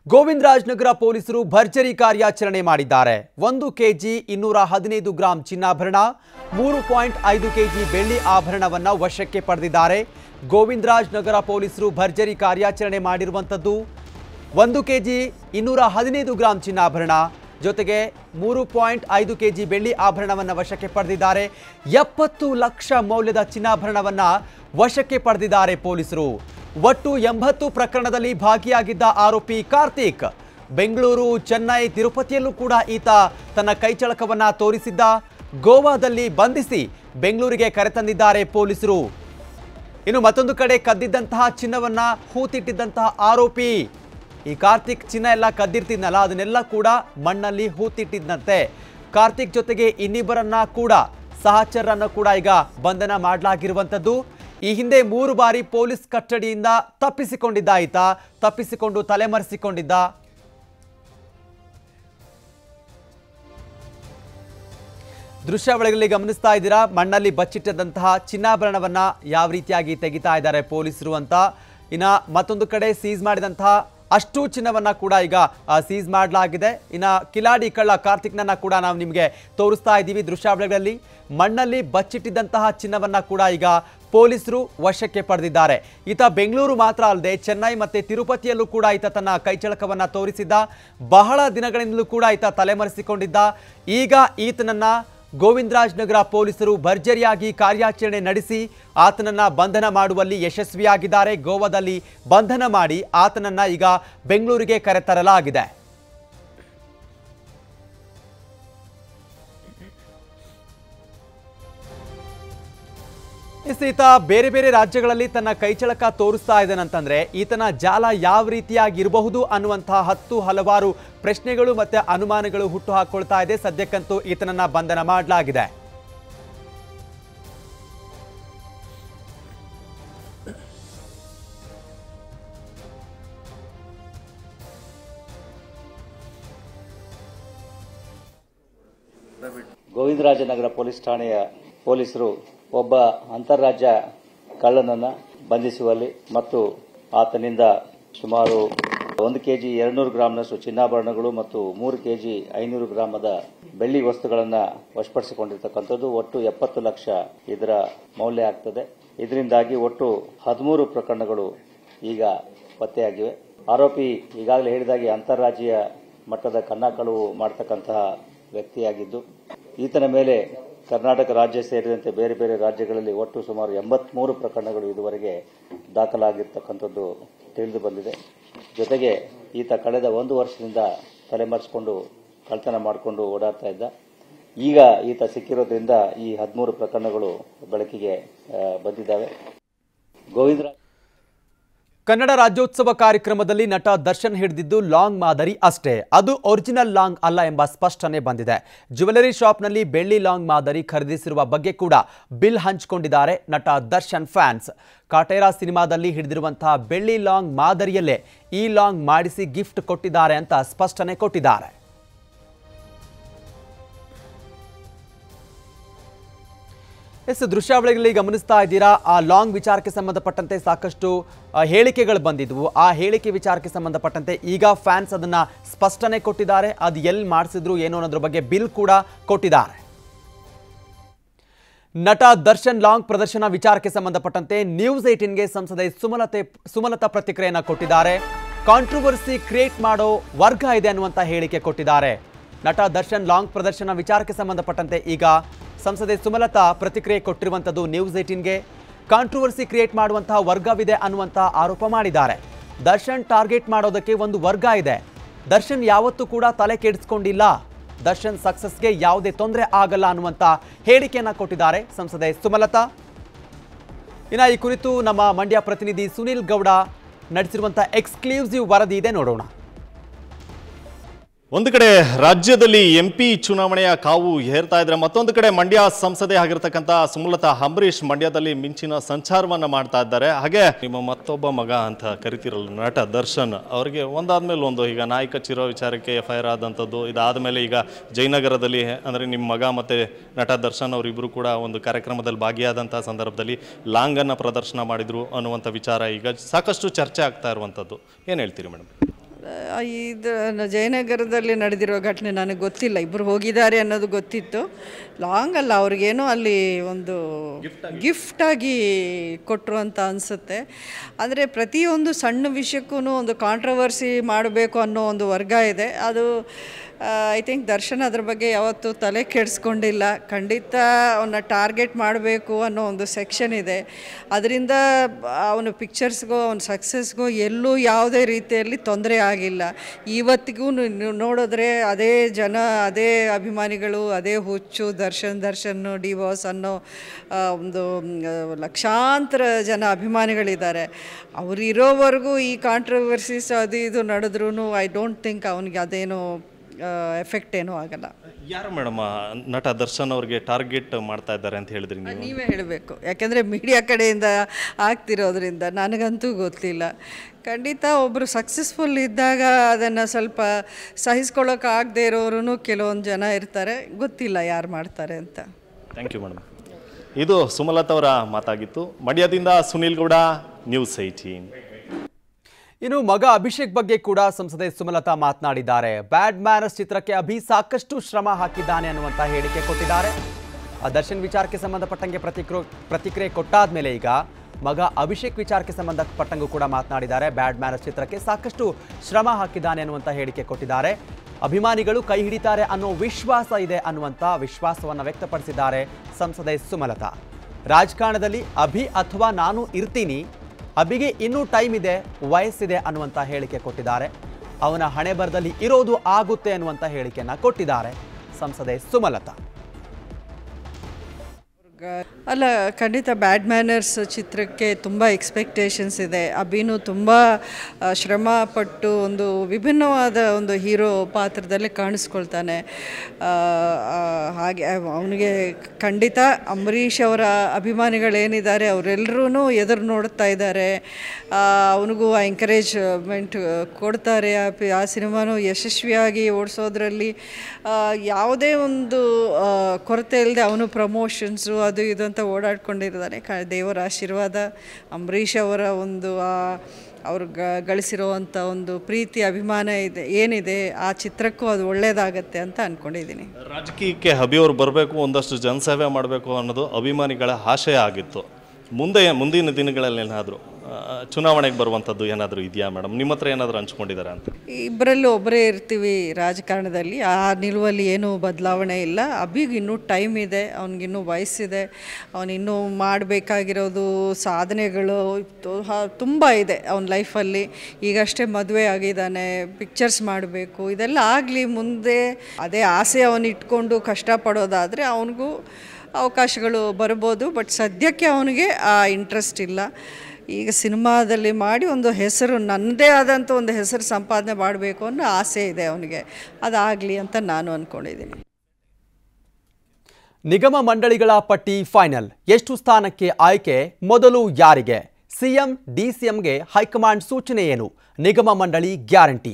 ಗೋವಿಂದರಾಜನಗರ ಪೊಲೀಸರು ಭರ್ಜರಿ ಕಾರ್ಯಾಚರಣೆ ಮಾಡಿದ್ದಾರೆ ಒಂದು ಕೆಜಿ ಇನ್ನೂರ ಹದಿನೈದು ಗ್ರಾಂ ಚಿನ್ನಾಭರಣ ಮೂರು ಪಾಯಿಂಟ್ ಐದು ಕೆಜಿ ಬೆಳ್ಳಿ ಆಭರಣವನ್ನ ವಶಕ್ಕೆ ಪಡೆದಿದ್ದಾರೆ ಗೋವಿಂದರಾಜನಗರ ಪೊಲೀಸರು ಭರ್ಜರಿ ಕಾರ್ಯಾಚರಣೆ ಮಾಡಿರುವಂಥದ್ದು ಒಂದು ಕೆಜಿ ಇನ್ನೂರ ಹದಿನೈದು ಗ್ರಾಂ ಚಿನ್ನಾಭರಣ ಜೊತೆಗೆ ಮೂರು ಪಾಯಿಂಟ್ ಐದು ಕೆಜಿ ಬೆಳ್ಳಿ ಆಭರಣವನ್ನು ವಶಕ್ಕೆ ಪಡೆದಿದ್ದಾರೆ ಎಪ್ಪತ್ತು ಲಕ್ಷ ಮೌಲ್ಯದ ಚಿನ್ನಾಭರಣವನ್ನ ವಶಕ್ಕೆ ಪಡೆದಿದ್ದಾರೆ ಪೊಲೀಸರು ಒಟ್ಟು ಎಂಬತ್ತು ಪ್ರಕರಣದಲ್ಲಿ ಭಾಗಿಯಾಗಿದ್ದ ಆರೋಪಿ ಕಾರ್ತಿಕ್ ಬೆಂಗಳೂರು ಚೆನ್ನೈ ತಿರುಪತಿಯಲ್ಲೂ ಕೂಡ ಈತ ತನ್ನ ಕೈಚಳಕವನ್ನ ತೋರಿಸಿದ್ದ ಗೋವಾದಲ್ಲಿ ಬಂಧಿಸಿ ಬೆಂಗಳೂರಿಗೆ ಕರೆತಂದಿದ್ದಾರೆ ಪೊಲೀಸರು ಇನ್ನು ಮತ್ತೊಂದು ಕಡೆ ಕದ್ದಿದ್ದಂತಹ ಚಿನ್ನವನ್ನ ಹೂತಿಟ್ಟಿದ್ದಂತಹ ಆರೋಪಿ ಈ ಕಾರ್ತಿಕ್ ಚಿನ್ನ ಎಲ್ಲ ಕದ್ದಿರ್ತಿದ್ನಲ್ಲ ಅದನ್ನೆಲ್ಲ ಕೂಡ ಮಣ್ಣಲ್ಲಿ ಹೂತಿಟ್ಟಿದ್ದಂತೆ ಕಾರ್ತಿಕ್ ಜೊತೆಗೆ ಇನ್ನಿಬ್ಬರನ್ನ ಕೂಡ ಸಹಚರರನ್ನು ಕೂಡ ಈಗ ಬಂಧನ ಮಾಡಲಾಗಿರುವಂಥದ್ದು ಈ ಹಿಂದೆ ಮೂರು ಬಾರಿ ಪೊಲೀಸ್ ಕಸ್ಟಡಿಯಿಂದ ತಪ್ಪಿಸಿಕೊಂಡಿದ್ದ ಈತ ತಪ್ಪಿಸಿಕೊಂಡು ತಲೆಮರೆಸಿಕೊಂಡಿದ್ದ ದೃಶ್ಯಾವಳಿಗಳಲ್ಲಿ ಗಮನಿಸ್ತಾ ಇದ್ದೀರಾ ಮಣ್ಣಲ್ಲಿ ಬಚ್ಚಿಟ್ಟದಂತಹ ಚಿನ್ನಾಭರಣವನ್ನ ಯಾವ ರೀತಿಯಾಗಿ ತೆಗಿತಾ ಇದ್ದಾರೆ ಪೊಲೀಸರು ಅಂತ ಇನ್ನ ಮತ್ತೊಂದು ಕಡೆ ಸೀಸ್ ಮಾಡಿದಂತಹ ಅಷ್ಟು ಚಿನ್ನವನ್ನ ಕೂಡ ಈಗ ಸೀಸ್ ಮಾಡಲಾಗಿದೆ ಇನ್ನ ಕಿಲಾಡಿ ಕಳ್ಳ ಕಾರ್ತಿಕ್ನನ್ನ ಕೂಡ ನಾವು ನಿಮಗೆ ತೋರಿಸ್ತಾ ಇದ್ದೀವಿ ದೃಶ್ಯಾವಳಿಗಳಲ್ಲಿ ಮಣ್ಣಲ್ಲಿ ಬಚ್ಚಿಟ್ಟಿದ್ದಂತಹ ಚಿನ್ನವನ್ನ ಕೂಡ ಈಗ ಪೊಲೀಸರು ವಶಕ್ಕೆ ಪಡೆದಿದ್ದಾರೆ ಈತ ಬೆಂಗಳೂರು ಮಾತ್ರ ಅಲ್ಲದೆ ಚೆನ್ನೈ ಮತ್ತೆ ತಿರುಪತಿಯಲ್ಲೂ ಕೂಡ ಈತ ತನ್ನ ಕೈಚಳಕವನ್ನ ತೋರಿಸಿದ್ದ ಬಹಳ ದಿನಗಳಿಂದಲೂ ಕೂಡ ಈತ ತಲೆಮರೆಸಿಕೊಂಡಿದ್ದ ಈಗ ಈತನನ್ನ ಗೋವಿಂದರಾಜನಗರ ಪೊಲೀಸರು ಭರ್ಜರಿಯಾಗಿ ಕಾರ್ಯಾಚರಣೆ ನಡೆಸಿ ಆತನನ್ನ ಬಂಧನ ಮಾಡುವಲ್ಲಿ ಯಶಸ್ವಿಯಾಗಿದ್ದಾರೆ ಗೋವಾದಲ್ಲಿ ಬಂಧನ ಮಾಡಿ ಆತನನ್ನ ಈಗ ಬೆಂಗಳೂರಿಗೆ ಕರೆತರಲಾಗಿದೆ ಎಸ್ ಈತ ಬೇರೆ ಬೇರೆ ರಾಜ್ಯಗಳಲ್ಲಿ ತನ್ನ ಕೈಚಳಕ ತೋರಿಸ್ತಾ ಇದ್ದಾನಂತಂದ್ರೆ ಈತನ ಜಾಲ ಯಾವ ರೀತಿಯಾಗಿ ಇರಬಹುದು ಅನ್ನುವಂತಹ ಹತ್ತು ಹಲವಾರು ಪ್ರಶ್ನೆಗಳು ಮತ್ತೆ ಅನುಮಾನಗಳು ಹುಟ್ಟು ಹಾಕೊಳ್ತಾ ಇದೆ ಸದ್ಯಕ್ಕಂತೂ ಈತನನ್ನ ಬಂಧನ ಮಾಡಲಾಗಿದೆ ಗೋವಿಂದರಾಜನಗರ ಪೊಲೀಸ್ ಠಾಣೆಯ ಪೊಲೀಸರು ಒಬ್ಬ ಅಂತಾರಾಜ್ಯ ಕಳ್ಳನನ್ನು ಬಂಧಿಸುವಲ್ಲಿ ಮತ್ತು ಆತನಿಂದ ಸುಮಾರು ಒಂದು ಕೆಜಿ ಎರಡ್ನೂರು ಗ್ರಾಂನಷ್ಟು ಚಿನ್ನಾಭರಣಗಳು ಮತ್ತು ಮೂರು ಕೆಜಿ ಐನೂರು ಗ್ರಾಮದ ಬೆಳ್ಳಿ ವಸ್ತುಗಳನ್ನು ವಶಪಡಿಸಿಕೊಂಡಿರ್ತಕ್ಕಂಥದ್ದು ಒಟ್ಟು ಎಪ್ಪತ್ತು ಲಕ್ಷ ಇದರ ಮೌಲ್ಯ ಆಗ್ತದೆ ಇದರಿಂದಾಗಿ ಒಟ್ಟು ಹದಿಮೂರು ಪ್ರಕರಣಗಳು ಈಗ ಪತ್ತೆಯಾಗಿವೆ ಆರೋಪಿ ಈಗಾಗಲೇ ಹೇಳಿದಾಗೆ ಅಂತಾರಾಜ್ಯ ಮಟ್ಟದ ಕನ್ನ ಕಳುವು ಮಾಡತಕ್ಕಂತಹ ವ್ಯಕ್ತಿಯಾಗಿದ್ದು ಈತನ ಮೇಲೆ ಕರ್ನಾಟಕ ರಾಜ್ಯ ಸೇರಿದಂತೆ ಬೇರೆ ಬೇರೆ ರಾಜ್ಯಗಳಲ್ಲಿ ಒಟ್ಟು ಸುಮಾರು ಎಂಬತ್ಮೂರು ಪ್ರಕರಣಗಳು ಇದುವರೆಗೆ ದಾಖಲಾಗಿರ್ತಕ್ಕಂಥದ್ದು ತಿಳಿದು ಬಂದಿದೆ ಜೊತೆಗೆ ಈತ ಕಳೆದ ಒಂದು ವರ್ಷದಿಂದ ತಲೆಮರೆಸಿಕೊಂಡು ಕಳ್ತನ ಮಾಡಿಕೊಂಡು ಓಡಾಡ್ತಾ ಇದ್ದ ಈಗ ಈತ ಸಿಕ್ಕಿರೋದ್ರಿಂದ ಈ ಹದಿಮೂರು ಪ್ರಕರಣಗಳು ಬೆಳಕಿಗೆ ಆ, ಬಂದಿದ್ದಾವೆ ಗೋವಿಂದರಾಜ್ ಕನ್ನಡ ರಾಜ್ಯೋತ್ಸವ ಕಾರ್ಯಕ್ರಮದಲ್ಲಿ ನಟ ದರ್ಶನ್ ಹಿಡಿದಿದ್ದು ಲಾಂಗ್ ಮಾದರಿ ಅಷ್ಟೇ ಅದು ಒರಿಜಿನಲ್ ಲಾಂಗ್ ಅಲ್ಲ ಎಂಬ ಸ್ಪಷ್ಟನೆ ಬಂದಿದೆ ಜ್ಯುವೆಲರಿ ಶಾಪ್ನಲ್ಲಿ ಬೆಳ್ಳಿ ಲಾಂಗ್ ಮಾದರಿ ಖರೀದಿಸಿರುವ ಬಗ್ಗೆ ಕೂಡ ಬಿಲ್ ಹಂಚಿಕೊಂಡಿದ್ದಾರೆ ನಟ ದರ್ಶನ್ ಫ್ಯಾನ್ಸ್ ಕಾಟೇರಾ ಸಿನಿಮಾದಲ್ಲಿ ಹಿಡಿದಿರುವಂತಹ ಬೆಳ್ಳಿ ಲಾಂಗ್ ಮಾದರಿಯಲ್ಲೇ ಈ ಲಾಂಗ್ ಮಾಡಿಸಿ ಗಿಫ್ಟ್ ಕೊಟ್ಟಿದ್ದಾರೆ ಅಂತ ಸ್ಪಷ್ಟನೆ ಕೊಟ್ಟಿದ್ದಾರೆ ಎಸ್ ದೃಶ್ಯಾವಳಿಗಳಲ್ಲಿ ಗಮನಿಸ್ತಾ ಇದ್ದೀರಾ ಆ ಲಾಂಗ್ ವಿಚಾರಕ್ಕೆ ಸಂಬಂಧಪಟ್ಟಂತೆ ಸಾಕಷ್ಟು ಆ, ಹೇಳಿಕೆಗಳು ಬಂದಿದ್ವು ಆ ಹೇಳಿಕೆ ವಿಚಾರಕ್ಕೆ ಸಂಬಂಧಪಟ್ಟಂತೆ ಈಗ ಫ್ಯಾನ್ಸ್ ಅದನ್ನ ಸ್ಪಷ್ಟನೆ ಕೊಟ್ಟಿದ್ದಾರೆ ಅದು ಎಲ್ಲಿ ಮಾಡಿಸಿದ್ರು ಏನು ಅನ್ನೋದ್ರ ಬಗ್ಗೆ ಬಿಲ್ ಕೂಡ ಕೊಟ್ಟಿದ್ದಾರೆ ನಟ ದರ್ಶನ್ ಲಾಂಗ್ ಪ್ರದರ್ಶನ ವಿಚಾರಕ್ಕೆ ಸಂಬಂಧಪಟ್ಟಂತೆ ನ್ಯೂಸ್ ಏಟಿನ್ಗೆ ಸಂಸದೆ ಸುಮಲತೆ ಸುಮಲತಾ ಪ್ರತಿಕ್ರಿಯೆಯನ್ನು ಕೊಟ್ಟಿದ್ದಾರೆ ಕಾಂಟ್ರವರ್ಸಿ ಕ್ರಿಯೇಟ್ ಮಾಡೋ ವರ್ಗ ಇದೆ ಅನ್ನುವಂಥ ಹೇಳಿಕೆ ಕೊಟ್ಟಿದ್ದಾರೆ ನಟ ದರ್ಶನ್ ಲಾಂಗ್ ಪ್ರದರ್ಶನ ವಿಚಾರಕ್ಕೆ ಸಂಬಂಧಪಟ್ಟಂತೆ ಈಗ ಸಂಸದೆ ಸುಮಲತಾ ಪ್ರತಿಕ್ರಿಯೆ ಕೊಟ್ಟಿರುವಂಥದ್ದು ನ್ಯೂಸ್ ಏಟಿನ್ಗೆ ಕಾಂಟ್ರವರ್ಸಿ ಕ್ರಿಯೇಟ್ ಮಾಡುವಂತಹ ವರ್ಗವಿದೆ ಅನ್ನುವಂಥ ಆರೋಪ ಮಾಡಿದ್ದಾರೆ ದರ್ಶನ್ ಟಾರ್ಗೆಟ್ ಮಾಡೋದಕ್ಕೆ ಒಂದು ವರ್ಗ ಇದೆ ದರ್ಶನ್ ಯಾವತ್ತೂ ಕೂಡ ತಲೆ ಕೆಡಿಸ್ಕೊಂಡಿಲ್ಲ ದರ್ಶನ್ ಸಕ್ಸಸ್ಗೆ ಯಾವುದೇ ತೊಂದರೆ ಆಗಲ್ಲ ಅನ್ನುವಂಥ ಹೇಳಿಕೆಯನ್ನ ಕೊಟ್ಟಿದ್ದಾರೆ ಸಂಸದೆ ಸುಮಲತಾ ಇನ್ನು ಈ ಕುರಿತು ನಮ್ಮ ಮಂಡ್ಯ ಪ್ರತಿನಿಧಿ ಸುನಿಲ್ ಗೌಡ ನಡೆಸಿರುವಂಥ ಎಕ್ಸ್ಕ್ಲೂಸಿವ್ ವರದಿ ಇದೆ ನೋಡೋಣ ಒಂದು ಕಡೆ ರಾಜ್ಯದಲ್ಲಿ ಎಂ ಪಿ ಚುನಾವಣೆಯ ಕಾವು ಏರ್ತಾ ಇದ್ರೆ ಮತ್ತೊಂದು ಕಡೆ ಮಂಡ್ಯ ಸಂಸದೆ ಆಗಿರ್ತಕ್ಕಂಥ ಸುಮಲತಾ ಅಂಬರೀಶ್ ಮಂಡ್ಯದಲ್ಲಿ ಮಿಂಚಿನ ಸಂಚಾರವನ್ನ ಮಾಡ್ತಾ ಇದ್ದಾರೆ ಹಾಗೆ ನಿಮ್ಮ ಮತ್ತೊಬ್ಬ ಮಗ ಅಂತ ಕರಿತಿರಲ್ಲ ನಟ ದರ್ಶನ್ ಅವರಿಗೆ ಒಂದಾದ್ಮೇಲೆ ಒಂದು ಈಗ ನಾಯಕ ಚಿರೋ ವಿಚಾರಕ್ಕೆ ಎಫ್ ಐ ಆರ್ ಆದಂಥದ್ದು ಇದಾದ ಮೇಲೆ ಈಗ ಜಯನಗರದಲ್ಲಿ ಅಂದರೆ ನಿಮ್ಮ ಮಗ ಮತ್ತು ನಟ ದರ್ಶನ್ ಅವರಿಬ್ಬರು ಕೂಡ ಒಂದು ಕಾರ್ಯಕ್ರಮದಲ್ಲಿ ಭಾಗಿಯಾದಂಥ ಸಂದರ್ಭದಲ್ಲಿ ಲಾಂಗನ್ನು ಪ್ರದರ್ಶನ ಮಾಡಿದ್ರು ಅನ್ನುವಂಥ ವಿಚಾರ ಈಗ ಸಾಕಷ್ಟು ಚರ್ಚೆ ಆಗ್ತಾ ಇರುವಂಥದ್ದು ಏನು ಹೇಳ್ತೀರಿ ಮೇಡಮ್ ಆ, ಇದು ನ- ಜಯನಗರದಲ್ಲಿ ನಡೆದಿರೋ ಘಟನೆ ನನಗೆ ಗೊತ್ತಿಲ್ಲ ಇಬ್ಬರು ಹೋಗಿದ್ದಾರೆ ಅನ್ನೋದು ಗೊತ್ತಿತ್ತು ಲಾಂಗ್ ಅಲ್ಲ ಅವ್ರಿಗೇನೋ ಅಲ್ಲಿ ಒಂದು ಗಿಫ್ಟಾಗಿ ಕೊಟ್ಟರು ಅಂತ ಅನಿಸುತ್ತೆ ಅಂದರೆ ಪ್ರತಿಯೊಂದು ಸಣ್ಣ ವಿಷಯಕ್ಕೂ ಒಂದು ಕಾಂಟ್ರವರ್ಸಿ ಮಾಡಬೇಕು ಅನ್ನೋ ಒಂದು ವರ್ಗ ಇದೆ ಅದು ಐ ಥಿಂಕ್ ದರ್ಶನ್ ಅದ್ರ ಬಗ್ಗೆ ಯಾವತ್ತೂ ತಲೆ ಕೆಡಿಸ್ಕೊಂಡಿಲ್ಲ ಖಂಡಿತ ಅವನ್ನ ಟಾರ್ಗೆಟ್ ಮಾಡಬೇಕು ಅನ್ನೋ ಒಂದು ಸೆಕ್ಷನ್ ಇದೆ ಅದರಿಂದ ಅವನ ಪಿಕ್ಚರ್ಸ್ಗೋ ಅವನ ಸಕ್ಸಸ್ಗೋ ಎಲ್ಲೂ ಯಾವುದೇ ರೀತಿಯಲ್ಲಿ ತೊಂದರೆ ಆಗಿಲ್ಲ ಇವತ್ತಿಗೂ ನೀವು ನೋಡಿದ್ರೆ ಅದೇ ಜನ ಅದೇ ಅಭಿಮಾನಿಗಳು ಅದೇ ಹುಚ್ಚು ದರ್ಶನ್ ದರ್ಶನ್ ಡಿ ಬಾಸ್ ಅನ್ನೋ ಆ, ಒಂದು ಮ್, ಲಕ್ಷಾಂತರ ಜನ ಅಭಿಮಾನಿಗಳಿದ್ದಾರೆ ಅವ್ರು ಇರೋವರೆಗೂ ಈ ಕಾಂಟ್ರವರ್ಸೀಸ್ ಅದು ಇದು ನಡೆದ್ರೂ ಐ ಡೋಂಟ್ ಥಿಂಕ್ ಅವನಿಗೆ ಅದೇನು ಎಫೆಕ್ಟ್ ಏನೂ ಆಗಲ್ಲ ಯಾರು ಮೇಡಮ್ ನಟ ದರ್ಶನ್ ಅವ್ರಿಗೆ ಟಾರ್ಗೆಟ್ ಮಾಡ್ತಾ ಇದ್ದಾರೆ ಅಂತ ಹೇಳಿದ್ರಿ ನೀವು ನೀವೇ ಹೇಳಬೇಕು ಯಾಕೆಂದರೆ ಮೀಡಿಯಾ ಕಡೆಯಿಂದ ಆಗ್ತಿರೋದ್ರಿಂದ ನನಗಂತೂ ಗೊತ್ತಿಲ್ಲ ಖಂಡಿತ ಒಬ್ಬರು ಸಕ್ಸಸ್ಫುಲ್ ಇದ್ದಾಗ ಅದನ್ನು ಸ್ವಲ್ಪ ಸಹಿಸ್ಕೊಳ್ಳೋಕೆ ಆಗದೆ ಇರೋರು ಕೆಲವೊಂದು ಜನ ಇರ್ತಾರೆ ಗೊತ್ತಿಲ್ಲ ಯಾರು ಮಾಡ್ತಾರೆ ಅಂತ ಥ್ಯಾಂಕ್ ಯು ಮೇಡಮ್ ಇದು ಸುಮಲತಾ ಅವರ ಮಾತಾಗಿತ್ತು ಮಂಡ್ಯದಿಂದ ಸುನೀಲ್ ಗೌಡ ನ್ಯೂಸ್ ಏಯ್ಟೀನ್ ಇನ್ನು ಮಗ ಅಭಿಷೇಕ್ ಬಗ್ಗೆ ಕೂಡ ಸಂಸದೆ ಸುಮಲತಾ ಮಾತನಾಡಿದ್ದಾರೆ ಬ್ಯಾಡ್ ಮ್ಯಾನರ್ಸ್ ಚಿತ್ರಕ್ಕೆ ಅಭಿ ಸಾಕಷ್ಟು ಶ್ರಮ ಹಾಕಿದ್ದಾನೆ ಅನ್ನುವಂತ ಹೇಳಿಕೆ ಕೊಟ್ಟಿದ್ದಾರೆ ಆ ದರ್ಶನ್ ವಿಚಾರಕ್ಕೆ ಸಂಬಂಧಪಟ್ಟಂಗೆ ಪ್ರತಿಕ್ರಿಯೆ ಪ್ರತಿಕ್ರಿಯೆ ಕೊಟ್ಟಾದ ಮೇಲೆ ಈಗ ಮಗ ಅಭಿಷೇಕ್ ವಿಚಾರಕ್ಕೆ ಸಂಬಂಧಪಟ್ಟಂಗೂ ಕೂಡ ಮಾತನಾಡಿದ್ದಾರೆ ಬ್ಯಾಡ್ ಮ್ಯಾನರ್ಸ್ ಚಿತ್ರಕ್ಕೆ ಸಾಕಷ್ಟು ಶ್ರಮ ಹಾಕಿದ್ದಾನೆ ಅನ್ನುವಂತ ಹೇಳಿಕೆ ಕೊಟ್ಟಿದ್ದಾರೆ ಅಭಿಮಾನಿಗಳು ಕೈ ಹಿಡಿತಾರೆ ಅನ್ನೋ ವಿಶ್ವಾಸ ಇದೆ ಅನ್ನುವಂತ ವಿಶ್ವಾಸವನ್ನು ವ್ಯಕ್ತಪಡಿಸಿದ್ದಾರೆ ಸಂಸದೆ ಸುಮಲತಾ ರಾಜಕಾರಣದಲ್ಲಿ ಅಭಿ ಅಥವಾ ನಾನು ಇರ್ತೀನಿ ಅಭಿಗೆ ಇನ್ನೂ ಟೈಮ್ ಇದೆ ವಯಸ್ಸಿದೆ ಅನ್ನುವಂಥ ಹೇಳಿಕೆ ಕೊಟ್ಟಿದ್ದಾರೆ ಅವನ ಹಣೆ ಬರದಲ್ಲಿ ಇರೋದು ಆಗುತ್ತೆ ಅನ್ನುವಂಥ ಹೇಳಿಕೆಯನ್ನ ಕೊಟ್ಟಿದ್ದಾರೆ ಸಂಸದೆ ಸುಮಲತಾ ಅಲ್ಲ ಖಂಡಿತ ಬ್ಯಾಡ್ ಮ್ಯಾನರ್ಸ್ ಚಿತ್ರಕ್ಕೆ ತುಂಬ ಎಕ್ಸ್ಪೆಕ್ಟೇಷನ್ಸ್ ಇದೆ ಅಭಿನು ತುಂಬ ಆ, ಶ್ರಮ ಪಟ್ಟು ಒಂದು ವಿಭಿನ್ನವಾದ ಒಂದು ಹೀರೋ ಪಾತ್ರದಲ್ಲಿ ಕಾಣಿಸ್ಕೊಳ್ತಾನೆ ಆ, ಆ, ಹಾಗೆ ಅವನಿಗೆ ಖಂಡಿತ ಅಂಬರೀಷ್ ಅವರ ಅಭಿಮಾನಿಗಳೇನಿದ್ದಾರೆ ಅವರೆಲ್ಲರೂ ಎದುರು ನೋಡ್ತಾ ಇದ್ದಾರೆ ಅವನಿಗೂ ಎಂಕರೇಜ್ಮೆಂಟ್ ಕೊಡ್ತಾರೆ ಆ ಪಿ- ಆ ಸಿನಿಮಾನು ಯಶಸ್ವಿಯಾಗಿ ಓಡಿಸೋದ್ರಲ್ಲಿ ಆ, ಯಾವುದೇ ಒಂದು ಆ, ಕೊರತೆ ಇಲ್ಲದೆ ಅವನು ಪ್ರಮೋಷನ್ಸು ಅದು ಇದು ಅಂತ ಓಡಾಡ್ಕೊಂಡಿರ್ತಾನೆ ಕ ದೇವರ ಆಶೀರ್ವಾದ ಅಂಬರೀಷ್ ಅವರ ಒಂದು ಆ, ಅವ್ರು ಗ ಗಳಿಸಿರುವಂಥ ಒಂದು ಪ್ರೀತಿ ಅಭಿಮಾನ ಇದೆ ಏನಿದೆ ಆ ಚಿತ್ರಕ್ಕೂ ಅದು ಒಳ್ಳೆಯದಾಗತ್ತೆ ಅಂತ ಅಂದ್ಕೊಂಡಿದ್ದೀನಿ ರಾಜಕೀಯಕ್ಕೆ ಅಭಿಯವರು ಬರಬೇಕು ಒಂದಷ್ಟು ಜನಸೇವೆ ಮಾಡಬೇಕು ಅನ್ನೋದು ಅಭಿಮಾನಿಗಳ ಆಶಯ ಆಗಿತ್ತು ಮುಂದೆ ಮುಂದಿನ ದಿನಗಳಲ್ಲಿ ಏನಾದರೂ ಚುನಾವಣೆಗೆ ಬರುವಂಥದ್ದು ಏನಾದರೂ ಇದೆಯಾ ಮೇಡಮ್ ನಿಮ್ಮ ಹತ್ರ ಏನಾದರೂ ಹಂಚ್ಕೊಂಡಿದ್ದಾರೆ ಅಂತ ಇಬ್ಬರಲ್ಲೂ ಒಬ್ಬರೇ ಇರ್ತೀವಿ ರಾಜಕಾರಣದಲ್ಲಿ ಆ ನಿಲುವಲ್ಲಿ ಏನೂ ಬದಲಾವಣೆ ಇಲ್ಲ ಅಭಿಗೆ ಇನ್ನೂ ಟೈಮ್ ಇದೆ ಅವನಿಗಿನ್ನೂ ವಯಸ್ಸಿದೆ ಅವನಿನ್ನೂ ಮಾಡಬೇಕಾಗಿರೋದು ಸಾಧನೆಗಳು ತುಂಬ ಇದೆ ಅವನ ಲೈಫಲ್ಲಿ ಈಗಷ್ಟೇ ಮದುವೆ ಆಗಿದ್ದಾನೆ ಪಿಕ್ಚರ್ಸ್ ಮಾಡಬೇಕು ಇದೆಲ್ಲ ಆಗಲಿ ಮುಂದೆ ಅದೇ ಆಸೆ ಅವನು ಇಟ್ಕೊಂಡು ಕಷ್ಟಪಡೋದಾದರೆ ಅವನಿಗೂ ಅವಕಾಶಗಳು ಬರ್ಬೋದು ಬಟ್ ಸದ್ಯಕ್ಕೆ ಅವನಿಗೆ ಆ ಇಂಟ್ರೆಸ್ಟ್ ಇಲ್ಲ ಈಗ ಸಿನಿಮಾದಲ್ಲಿ ಮಾಡಿ ಒಂದು ಹೆಸರು ನನ್ನದೇ ಆದಂಥ ಒಂದು ಹೆಸರು ಸಂಪಾದನೆ ಮಾಡಬೇಕು ಅನ್ನೋ ಆಸೆ ಇದೆ ಅವನಿಗೆ ಅದಾಗಲಿ ಅಂತ ನಾನು ಅಂದ್ಕೊಂಡಿದ್ದೀನಿ ನಿಗಮ ಮಂಡಳಿಗಳ ಪಟ್ಟಿ ಫೈನಲ್ ಎಷ್ಟು ಸ್ಥಾನಕ್ಕೆ ಆಯ್ಕೆ ಮೊದಲು ಯಾರಿಗೆ ಸಿಎಂ ಡಿಸಿಎಂಗೆ ಹೈಕಮಾಂಡ್ ಸೂಚನೆ ಏನು ನಿಗಮ ಮಂಡಳಿ ಗ್ಯಾರಂಟಿ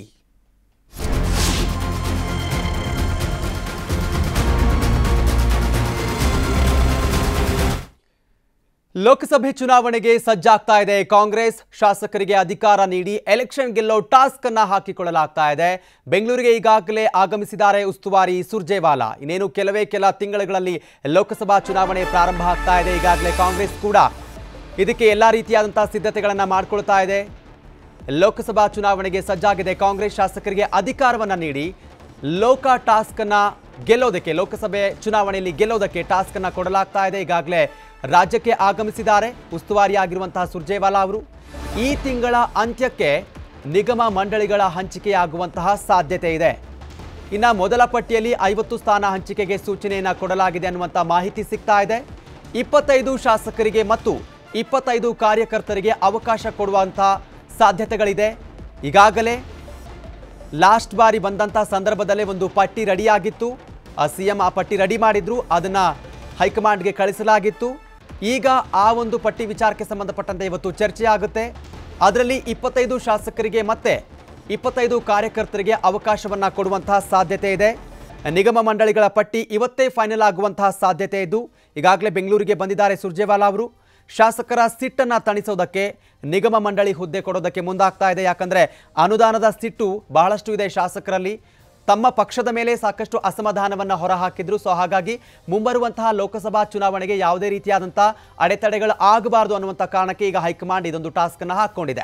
ಲೋಕಸಭೆ ಚುನಾವಣೆಗೆ ಸಜ್ಜಾಗ್ತಾ ಇದೆ ಕಾಂಗ್ರೆಸ್ ಶಾಸಕರಿಗೆ ಅಧಿಕಾರ ನೀಡಿ ಎಲೆಕ್ಷನ್ ಗೆಲ್ಲೋ ಟಾಸ್ಕ್ ಅನ್ನ ಹಾಕಿಕೊಳ್ಳಲಾಗ್ತಾ ಇದೆ ಬೆಂಗಳೂರಿಗೆ ಈಗಾಗಲೇ ಆಗಮಿಸಿದ್ದಾರೆ ಉಸ್ತುವಾರಿ ಸುರ್ಜೇವಾಲಾ ಇನ್ನೇನು ಕೆಲವೇ ಕೆಲ ತಿಂಗಳುಗಳಲ್ಲಿ ಲೋಕಸಭಾ ಚುನಾವಣೆ ಪ್ರಾರಂಭ ಆಗ್ತಾ ಇದೆ ಈಗಾಗಲೇ ಕಾಂಗ್ರೆಸ್ ಕೂಡ ಇದಕ್ಕೆ ಎಲ್ಲ ರೀತಿಯಾದಂತಹ ಸಿದ್ಧತೆಗಳನ್ನ ಮಾಡ್ಕೊಳ್ತಾ ಇದೆ ಲೋಕಸಭಾ ಚುನಾವಣೆಗೆ ಸಜ್ಜಾಗಿದೆ ಕಾಂಗ್ರೆಸ್ ಶಾಸಕರಿಗೆ ಅಧಿಕಾರವನ್ನ ನೀಡಿ ಲೋಕ ಟಾಸ್ಕ್ ಅನ್ನ ಗೆಲ್ಲೋದಕ್ಕೆ ಲೋಕಸಭೆ ಚುನಾವಣೆಯಲ್ಲಿ ಗೆಲ್ಲೋದಕ್ಕೆ ಟಾಸ್ಕ್ ಅನ್ನ ಕೊಡಲಾಗ್ತಾ ಇದೆ ಈಗಾಗಲೇ ರಾಜ್ಯಕ್ಕೆ ಆಗಮಿಸಿದ್ದಾರೆ ಉಸ್ತುವಾರಿಯಾಗಿರುವಂತಹ ಸುರ್ಜೇವಾಲಾ ಅವರು ಈ ತಿಂಗಳ ಅಂತ್ಯಕ್ಕೆ ನಿಗಮ ಮಂಡಳಿಗಳ ಹಂಚಿಕೆಯಾಗುವಂತಹ ಸಾಧ್ಯತೆ ಇದೆ ಇನ್ನ ಮೊದಲ ಪಟ್ಟಿಯಲ್ಲಿ ಐವತ್ತು ಸ್ಥಾನ ಹಂಚಿಕೆಗೆ ಸೂಚನೆಯನ್ನ ಕೊಡಲಾಗಿದೆ ಅನ್ನುವಂಥ ಮಾಹಿತಿ ಸಿಗ್ತಾ ಇದೆ ಇಪ್ಪತ್ತೈದು ಶಾಸಕರಿಗೆ ಮತ್ತು ಇಪ್ಪತ್ತೈದು ಕಾರ್ಯಕರ್ತರಿಗೆ ಅವಕಾಶ ಕೊಡುವಂಥ ಸಾಧ್ಯತೆಗಳಿದೆ ಈಗಾಗಲೇ ಲಾಸ್ಟ್ ಬಾರಿ ಬಂದಂಥ ಸಂದರ್ಭದಲ್ಲೇ ಒಂದು ಪಟ್ಟಿ ರೆಡಿಯಾಗಿತ್ತು ಆ ಸಿ ಎಂ ಆ ಪಟ್ಟಿ ರೆಡಿ ಮಾಡಿದ್ರು ಅದನ್ನ ಹೈಕಮಾಂಡ್ಗೆ ಕಳಿಸಲಾಗಿತ್ತು ಈಗ ಆ ಒಂದು ಪಟ್ಟಿ ವಿಚಾರಕ್ಕೆ ಸಂಬಂಧಪಟ್ಟಂತೆ ಇವತ್ತು ಚರ್ಚೆ ಆಗುತ್ತೆ ಅದರಲ್ಲಿ ಇಪ್ಪತ್ತೈದು ಶಾಸಕರಿಗೆ ಮತ್ತೆ ಇಪ್ಪತ್ತೈದು ಕಾರ್ಯಕರ್ತರಿಗೆ ಅವಕಾಶವನ್ನ ಕೊಡುವಂತಹ ಸಾಧ್ಯತೆ ಇದೆ ನಿಗಮ ಮಂಡಳಿಗಳ ಪಟ್ಟಿ ಇವತ್ತೇ ಫೈನಲ್ ಆಗುವಂತಹ ಸಾಧ್ಯತೆ ಇದ್ದು ಈಗಾಗಲೇ ಬೆಂಗಳೂರಿಗೆ ಬಂದಿದ್ದಾರೆ ಸುರ್ಜೇವಾಲಾ ಅವರು ಶಾಸಕರ ಸಿಟ್ಟನ್ನ ತಣಿಸೋದಕ್ಕೆ ನಿಗಮ ಮಂಡಳಿ ಹುದ್ದೆ ಕೊಡೋದಕ್ಕೆ ಮುಂದಾಗ್ತಾ ಇದೆ ಯಾಕಂದ್ರೆ ಅನುದಾನದ ಸಿಟ್ಟು ಬಹಳಷ್ಟು ಇದೆ ಶಾಸಕರಲ್ಲಿ ತಮ್ಮ ಪಕ್ಷದ ಮೇಲೆ ಸಾಕಷ್ಟು ಅಸಮಾಧಾನವನ್ನ ಹೊರಹಾಕಿದ್ರು ಸೊ ಹಾಗಾಗಿ ಮುಂಬರುವಂತಹ ಲೋಕಸಭಾ ಚುನಾವಣೆಗೆ ಯಾವುದೇ ರೀತಿಯಾದಂತಹ ಅಡೆತಡೆಗಳು ಆಗಬಾರದು ಅನ್ನುವಂಥ ಕಾರಣಕ್ಕೆ ಈಗ ಹೈಕಮಾಂಡ್ ಇದೊಂದು ಟಾಸ್ಕ್ ಅನ್ನ ಹಾಕೊಂಡಿದೆ